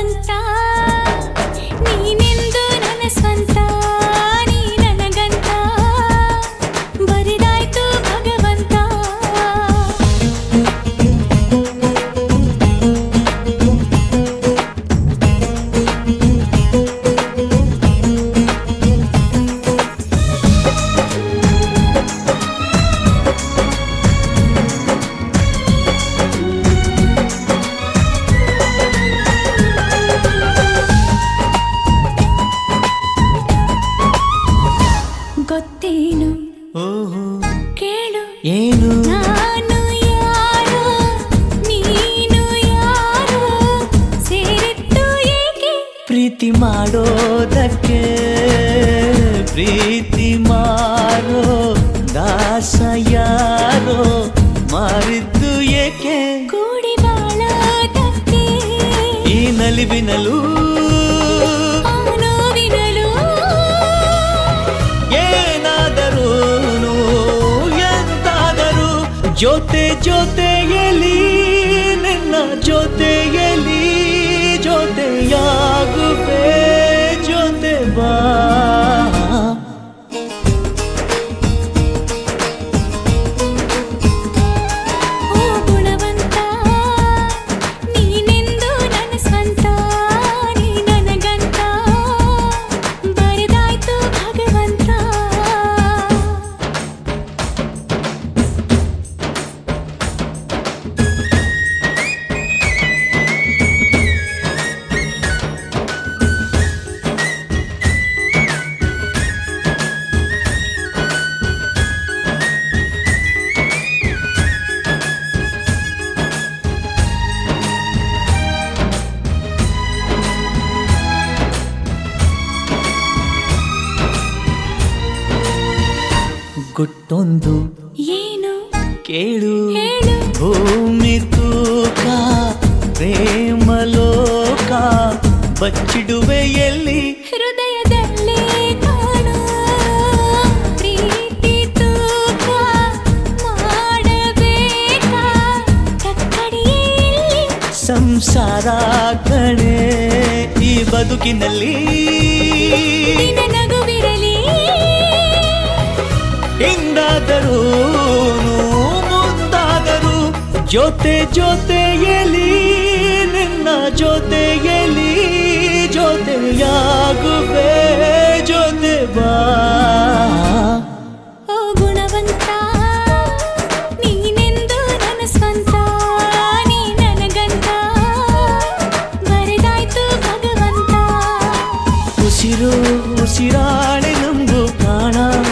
ಗುಣವಂತ ನೀನೆಂದು ನನ್ನ ಸ್ವಂತ ನೀ ನನಗಂತ ಬರಿದಾಯ್ತು ಭಗವಂತ ಗೊತ್ತೇನು ಓಹೋ ಕೇಳು ಏನು ನಾನು ಯಾರೋ ನೀನು ಯಾರೋ ಸೇರಿತ್ತು ಏಕೆ ಪ್ರೀತಿ ಮಾಡೋದಕ್ಕೆ ಪ್ರೀತಿ ಮಾರೋ ದಾಸ ಯಾರೋ ಮಾರಿದ್ದು ಏಕೆ ಕೂಡಿ ಬಾಳೋದಕ್ಕೆ ಈ ನಲಿವಿನಲು ಆ ನೋವಿನಲು ಏನಾದರೂ ಎಂತಾದರೂ ಜೊತೆ ಜೊತೆಯಲಿ ನಿನ್ನ ಜೊತೆಯಲಿ ಜೊತೆಯಾಗುವೆ ಜೊತೆ ಬಾ ಓ ಗುಣವಂತ ನೀನೆಂದು ನನ್ನ ಸ್ವಂತ ನೀ ನನಗಂತ ಬರಿದಾಯ್ತು ಭಗವಂತ ಗುಟ್ಟೊಂದು ಏನು ಕೇಳು ಹೇಳು ಭೂಮಿ ತೂಕ ಪ್ರೇಮ ಲೋಕ ಬಚ್ಚಿಡುವೆ ಎಲ್ಲಿ ಹೃದಯದಲ್ಲೇ ಕಾಣೋ ಪ್ರೀತಿ ತೂಕ ಮಾಡಬೇಕಾ ಕಕ್ಕಡಿಯಲ್ಲಿ ಸಂಸಾರ ಕಣೆ ಈ ಬದುಕಿನಲ್ಲಿ ನಿನ್ನ ನಗುವಿರಲಿ ಹಿಂದಾದರೂ ಮುಂದಾದರೂ ಜೊತೆ ಜೊತೆಯಲಿ ನಿನ್ನ ಜೊತೆಯಲಿ ಜೊತೆಯಾಗುವೆ ಜೊತೆ ಬಾ ಓ ಗುಣವಂತ ನೀನೆಂದು ನನ್ನ ಸ್ವಂತ ನೀ ನನಗಂತ ಬರೆದಾಯ್ತು ಭಗವಂತ ಉಸಿರು ಉಸಿರಾಣೆ ನಂಬು ಪ್ರಾಣ